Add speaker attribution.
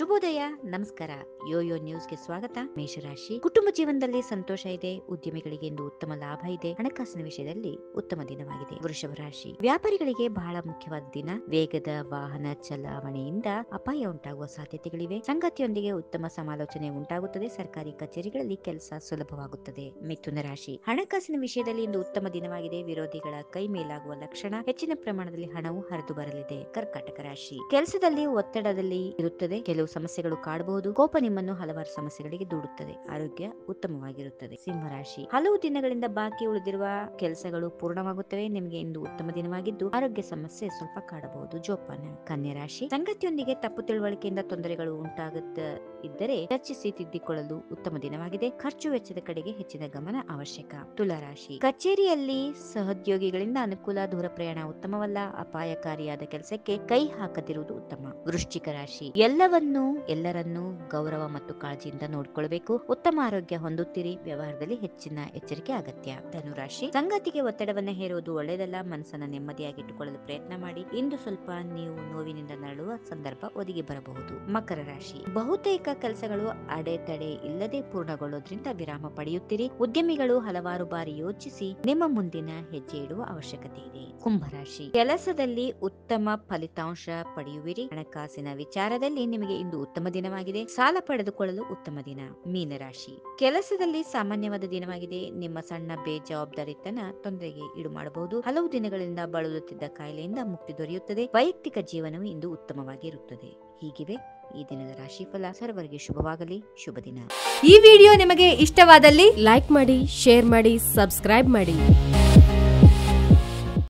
Speaker 1: ಶುಭೋದಯ ನಮಸ್ಕಾರ ಯೋಯೋ ನ್ಯೂಸ್ಗೆ ಸ್ವಾಗತ ಮೇಷರಾಶಿ ಕುಟುಂಬ ಜೀವನದಲ್ಲಿ ಸಂತೋಷ ಇದೆ ಉದ್ಯಮಿಗಳಿಗೆ ಇಂದು ಉತ್ತಮ ಲಾಭ ಇದೆ ಹಣಕಾಸಿನ ವಿಷಯದಲ್ಲಿ ಉತ್ತಮ ದಿನವಾಗಿದೆ ವೃಷಭ ರಾಶಿ ವ್ಯಾಪಾರಿಗಳಿಗೆ ಬಹಳ ಮುಖ್ಯವಾದ ದಿನ ವೇಗದ ವಾಹನ ಚಲಾವಣೆಯಿಂದ ಅಪಾಯ ಉಂಟಾಗುವ ಸಾಧ್ಯತೆಗಳಿವೆ ಸಂಗಾತಿಯೊಂದಿಗೆ ಉತ್ತಮ ಸಮಾಲೋಚನೆ ಉಂಟಾಗುತ್ತದೆ ಸರ್ಕಾರಿ ಕಚೇರಿಗಳಲ್ಲಿ ಕೆಲಸ ಸುಲಭವಾಗುತ್ತದೆ ಮಿಥುನ ರಾಶಿ ಹಣಕಾಸಿನ ವಿಷಯದಲ್ಲಿ ಇಂದು ಉತ್ತಮ ದಿನವಾಗಿದೆ ವಿರೋಧಿಗಳ ಕೈ ಮೇಲಾಗುವ ಲಕ್ಷಣ ಹೆಚ್ಚಿನ ಪ್ರಮಾಣದಲ್ಲಿ ಹಣವು ಹರಿದು ಬರಲಿದೆ ಕರ್ಕಾಟಕ ರಾಶಿ ಕೆಲಸದಲ್ಲಿ ಒತ್ತಡದಲ್ಲಿ ಇರುತ್ತದೆ ಕೆಲವು ಸಮಸ್ಯೆಗಳು ಕಾಡಬಹುದು ಕೋಪ ನಿಮ್ಮನ್ನು ಹಲವಾರು ಸಮಸ್ಯೆಗಳಿಗೆ ದೂಡುತ್ತದೆ ಆರೋಗ್ಯ ಉತ್ತಮವಾಗಿರುತ್ತದೆ ಸಿಂಹರಾಶಿ ಹಲವು ದಿನಗಳಿಂದ ಬಾಕಿ ಉಳಿದಿರುವ ಕೆಲಸಗಳು ಪೂರ್ಣವಾಗುತ್ತವೆ ನಿಮಗೆ ಇಂದು ಉತ್ತಮ ದಿನವಾಗಿದ್ದು ಆರೋಗ್ಯ ಸಮಸ್ಯೆ ಸ್ವಲ್ಪ ಕಾಡಬಹುದು ಜೋಪಾನ ಕನ್ಯಾ ರಾಶಿ ಸಂಗತಿಯೊಂದಿಗೆ ತಪ್ಪು ತಿಳುವಳಿಕೆಯಿಂದ ತೊಂದರೆಗಳು ಉಂಟಾಗುತ್ತ ಇದ್ದರೆ ಚರ್ಚಿಸಿ ತಿದ್ದಿಕೊಳ್ಳಲು ಉತ್ತಮ ದಿನವಾಗಿದೆ ಖರ್ಚು ವೆಚ್ಚದ ಕಡೆಗೆ ಹೆಚ್ಚಿನ ಗಮನ ಅವಶ್ಯಕ ತುಲಾರಾಶಿ ಕಚೇರಿಯಲ್ಲಿ ಸಹೋದ್ಯೋಗಿಗಳಿಂದ ಅನುಕೂಲ ದೂರ ಪ್ರಯಾಣ ಉತ್ತಮವಲ್ಲ ಅಪಾಯಕಾರಿಯಾದ ಕೆಲಸಕ್ಕೆ ಕೈ ಹಾಕದಿರುವುದು ಉತ್ತಮ ವೃಶ್ಚಿಕ ರಾಶಿ ಎಲ್ಲವನ್ನೂ ಎಲ್ಲರನ್ನೂ ಗೌರವ ಮತ್ತು ಕಾಳಜಿಯಿಂದ ನೋಡಿಕೊಳ್ಳಬೇಕು ಉತ್ತಮ ಆರೋಗ್ಯ ಹೊಂದುತ್ತೀರಿ ವ್ಯವಹಾರದಲ್ಲಿ ಹೆಚ್ಚಿನ ಎಚ್ಚರಿಕೆ ಅಗತ್ಯ ಧನುರಾಶಿ ಸಂಗಾತಿಗೆ ಒತ್ತಡವನ್ನ ಹೇರುವುದು ಒಳ್ಳೆಯದಲ್ಲ ಮನಸ್ಸನ್ನ ನೆಮ್ಮದಿಯಾಗಿಟ್ಟುಕೊಳ್ಳಲು ಪ್ರಯತ್ನ ಮಾಡಿ ಇಂದು ಸ್ವಲ್ಪ ನೀವು ನೋವಿನಿಂದ ನರಳುವ ಸಂದರ್ಭ ಒದಗಿ ಬರಬಹುದು ಮಕರ ರಾಶಿ ಬಹುತೇಕ ಕೆಲಸಗಳು ಅಡೆತಡೆ ಇಲ್ಲದೆ ಪೂರ್ಣಗೊಳ್ಳೋದ್ರಿಂದ ವಿರಾಮ ಪಡೆಯುತ್ತೀರಿ ಉದ್ಯಮಿಗಳು ಹಲವಾರು ಬಾರಿ ಯೋಚಿಸಿ ನಿಮ್ಮ ಮುಂದಿನ ಹೆಜ್ಜೆ ಇಡುವ ಅವಶ್ಯಕತೆ ಇದೆ ಕುಂಭರಾಶಿ ಕೆಲಸದಲ್ಲಿ ಉತ್ತಮ ಫಲಿತಾಂಶ ಪಡೆಯುವಿರಿ ಹಣಕಾಸಿನ ವಿಚಾರದಲ್ಲಿ ನಿಮಗೆ ಇಂದು ಉತ್ತಮ ದಿನವಾಗಿದೆ ಸಾಲ ಪಡೆದುಕೊಳ್ಳಲು ಉತ್ತಮ ದಿನ ಮೀನರಾಶಿ ಕೆಲಸದಲ್ಲಿ ಸಾಮಾನ್ಯವಾದ ದಿನವಾಗಿದೆ ನಿಮ್ಮ ಸಣ್ಣ ಬೇಜವಾಬ್ದಾರಿತನ ತೊಂದರೆಗೆ ಈಡು ಮಾಡಬಹುದು ಹಲವು ದಿನಗಳಿಂದ ಬಳಲುತ್ತಿದ್ದ ಕಾಯಿಲೆಯಿಂದ ಮುಕ್ತಿ ದೊರೆಯುತ್ತದೆ ವೈಯಕ್ತಿಕ ಜೀವನವು ಇಂದು ಉತ್ತಮವಾಗಿ ಇರುತ್ತದೆ ಹೀಗಿವೆ ಈ ದಿನದ ರಾಶಿಫಲ ಸರ್ವರಿಗೆ ಶುಭವಾಗಲಿ ಶುಭ ದಿನ
Speaker 2: ಈ ವಿಡಿಯೋ ನಿಮಗೆ ಇಷ್ಟವಾದಲ್ಲಿ
Speaker 3: ಲೈಕ್ ಮಾಡಿ ಶೇರ್ ಮಾಡಿ ಸಬ್ಸ್ಕ್ರೈಬ್ ಮಾಡಿ